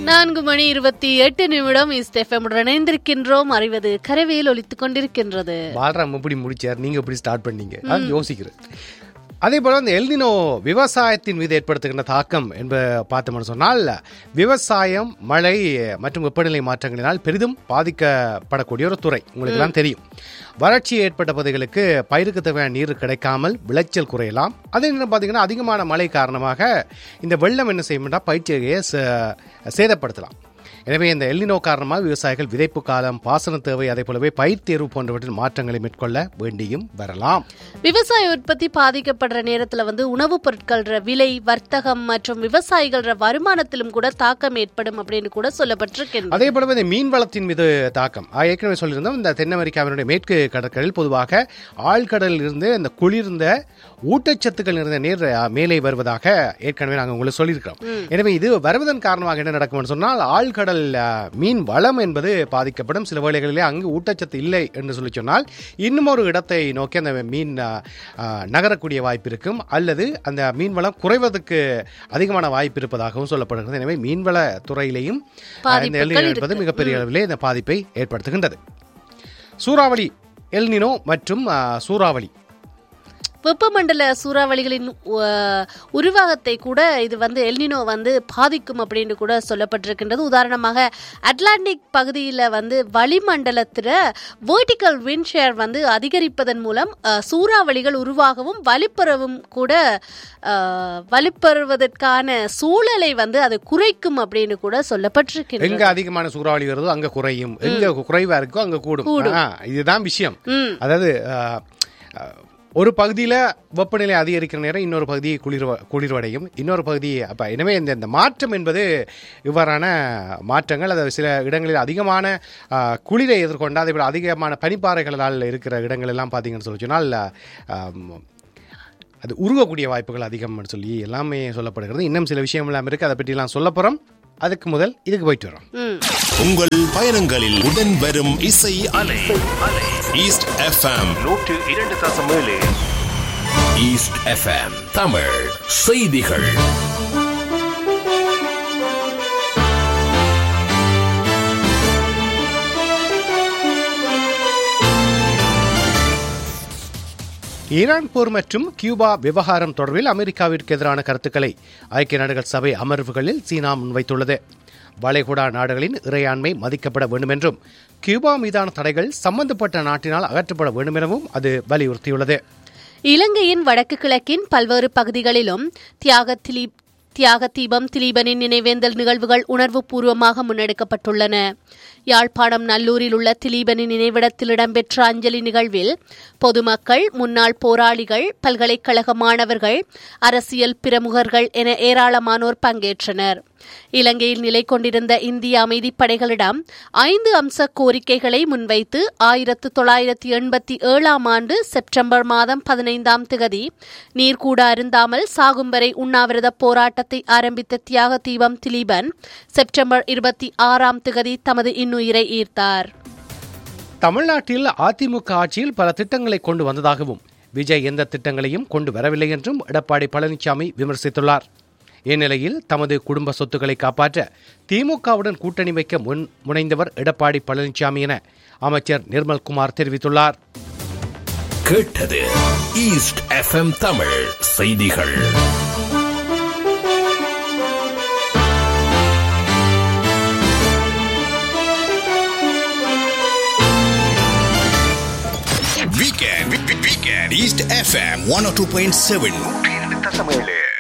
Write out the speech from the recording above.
நான்கு மணி இருபத்தி எட்டு நிமிடம் இஸ்டெஃபமுடன் இணைந்திருக்கின்றோம் அறிவது கரவையில் ஒலித்துக் கொண்டிருக்கின்றது பாலராம் எப்படி முடிச்சார் நீங்க எப்படி ஸ்டார்ட் பண்ணீங்க அது யோசிக்கிறேன் அதே போல அந்த எல்னினோ விவசாயத்தின் மீது ஏற்படுத்துகின்ற தாக்கம் என்ப பார்த்தோம்னு சொன்னால் விவசாயம் மழை மற்றும் வெப்பநிலை மாற்றங்களினால் பெரிதும் பாதிக்கப்படக்கூடிய ஒரு துறை உங்களுக்கு எல்லாம் தெரியும் வறட்சி ஏற்பட்ட பகுதிகளுக்கு பயிருக்கு தேவையான நீர் கிடைக்காமல் விளைச்சல் குறையலாம் அதே நேரம் பார்த்தீங்கன்னா அதிகமான மழை காரணமாக இந்த வெள்ளம் என்ன செய்யும்னா பயிற்சியை சேதப்படுத்தலாம் எனவே இந்த எல்லினோ காரணமாக விவசாயிகள் விதைப்பு காலம் பாசன தேவை அதே போலவே பயிர் தேர்வு போன்றவற்றில் மாற்றங்களை மேற்கொள்ள வேண்டியும் வரலாம் விவசாய உற்பத்தி பாதிக்கப்படுற நேரத்துல வந்து உணவுப் பொருட்கள விலை வர்த்தகம் மற்றும் விவசாயிகள வருமானத்திலும் கூட தாக்கம் ஏற்படும் அப்படின்னு கூட சொல்லப்பட்டிருக்கின்றது அதே போலவே இந்த மீன் வளத்தின் மீது தாக்கம் ஆ, ஏற்கனவே சொல்லியிருந்தோம் இந்த தென் அமெரிக்காவினுடைய மேற்கு கடற்கரையில் பொதுவாக ஆழ்கடலில் இருந்து இந்த குளிர்ந்த ஊட்டச்சத்துக்கள் நிறைந்த நீர் ஆ, மேலே வருவதாக ஏற்கனவே நாங்கள் உங்களுக்கு சொல்லியிருக்கிறோம் எனவே இது வருவதன் காரணமாக என்ன நடக்கும்னு சொன்னால் ஆழ்கடல் ஆ, மீன் வளம் என்பது பாதிக்கப்படும் சில வேளைகளிலே அங்கு ஊட்டச்சத்து இல்லை என்று சொல்லி சொன்னால் இன்னும் ஒரு இடத்தை நோக்கி அந்த மீன் ஆ, ஆ, நகரக்கூடிய வாய்ப்பு இருக்கும் அல்லது அந்த மீன் வளம் குறைவதற்கு அதிகமான வாய்ப்பு இருப்பதாகவும் சொல்லப்படுகிறது எனவே மீன்வள துறையிலேயும் ஆ, இந்த பாதிப்புகள் எல்னினோ என்பது மிகப்பெரிய அளவிலே இந்த பாதிப்பை ஏற்படுத்துகின்றது சூறாவளி எல்னினோ மற்றும் ஆ, சூறாவளி வெப்பமண்டல சூறாவளிகளின் உ- உருவாகத்தை கூட இது வந்து எல்னினோ வந்து பாதிக்கும் அப்படின்னு கூட சொல்லப்பட்டிருக்கின்றது உதாரணமாக அட்லாண்டிக் பகுதியில் வந்து வளிமண்டலத்தில் வேர்டிக்கல் wind ஷேர் வந்து அதிகரிப்பதன் மூலம் அஹ், சூறாவளிகள் உருவாகவும் வலுப்பெறவும் கூட அஹ், வலுப்பெறுவதற்கான சூழலை வந்து அது குறைக்கும் அப்படின்னு கூட சொல்லப்பட்டிருக்கின்றது எங்க அதிகமான சூறாவளி வருதோ அங்க குறையும் எங்க குறைவா இருக்கோ அங்க கூடும் ஆ, இதுதான் விஷயம் ம். அதாவது ஆ, ஆ, ஒரு பகுதியில் வெப்பநிலை அதிகரிக்கிற நேரம் இன்னொரு பகுதி குளிர் குளிர்வடையும் இன்னொரு பகுதி அப்போ எனவே இந்த இந்த மாற்றம் என்பது இவ்வாறான மாற்றங்கள் அதாவது சில இடங்களில் அதிகமான ஆ, குளிரை எதிர்கொண்டு அதே போல அதிகமான பனிப்பாறைகளால் இருக்கிற இடங்கள் எல்லாம் பார்த்தீங்கன்னு சொல்லி சொன்னால் ஆம், அது உருகக்கூடிய வாய்ப்புகள் அதிகம்னு சொல்லி எல்லாமே சொல்லப்படுகிறது இன்னும் சில விஷயம் எல்லாம் இருக்குது அதை பற்றிலாம் சொல்ல போகிறோம் அதுக்கு முதல் இதுக்கு போயிட்டு வரோம் ம் உங்கள் பயணங்களில் உடன் வரும் இசை அலை ஈஸ்ட் எஃப்எம் நூற்று இரண்டு தசம் ஏழு ஈஸ்ட் எஃப்எம் தமிழ் செய்திகள் ஈரான் போர் மற்றும் கியூபா விவகாரம் தொடர்பில் அமெரிக்காவிற்கு எதிரான கருத்துக்களை ஐக்கிய நாடுகள் சபை அமர்வுகளில் சீனா முன்வைத்துள்ளது வளைகுடா நாடுகளின் இறையாண்மை மதிக்கப்பட வேண்டும் என்றும் கியூபா மீதான தடைகள் சம்பந்தப்பட்ட நாட்டினால் அகற்றப்பட வேண்டும் எனவும் அது வலியுறுத்தியுள்ளது இலங்கையின் வடக்கு கிழக்கின் பல்வேறு பகுதிகளிலும் தியாக திலீப் தியாக தீபம் திலீபனின் நினைவேந்தல் நிகழ்வுகள் உணர்வுபூர்வமாக முன்னெடுக்கப்பட்டுள்ளன யாழ்ப்பாணம் நல்லூரில் உள்ள திலீபனின் நினைவிடத்தில் இடம்பெற்ற அஞ்சலி நிகழ்வில் பொதுமக்கள் முன்னாள் போராளிகள் பல்கலைக்கழக மாணவர்கள் அரசியல் பிரமுகர்கள் என ஏராளமானோர் பங்கேற்றனர் இலங்கையில் நிலை கொண்டிருந்த இந்திய அமைதிப்படைகளிடம் ஐந்து அம்ச கோரிக்கைகளை முன்வைத்து ஆயிரத்து தொள்ளாயிரத்தி எண்பத்தி ஏழாம் ஆண்டு செப்டம்பர் மாதம் பதினைந்தாம் திகதி நீர்கூட அருந்தாமல் சாகும் வரை உண்ணாவிரத போராட்டத்தை ஆரம்பித்த தியாக தீபம் திலீபன் செப்டம்பர் இருபத்தி ஆறாம் திகதி தமது இன்னுயிரை ஈர்த்தார் தமிழ்நாட்டில் அதிமுக ஆட்சியில் பல திட்டங்களை கொண்டு வந்ததாகவும் விஜய் எந்த திட்டங்களையும் கொண்டு வரவில்லை என்றும் எடப்பாடி பழனிசாமி விமர்சித்துள்ளார் இந்நிலையில் தமது குடும்ப சொத்துக்களை காப்பாற்ற திமுகவுடன் கூட்டணி வைக்க முன் முனைந்தவர் எடப்பாடி பழனிசாமி என அமைச்சர் நிர்மல்குமார் தெரிவித்துள்ளார் கேட்டது ஈஸ்ட் எஃப்எம் தமிழ் செய்திகள் weekend weekend east FM one two point seven நூற்றி இரண்டு தசம் ஏழு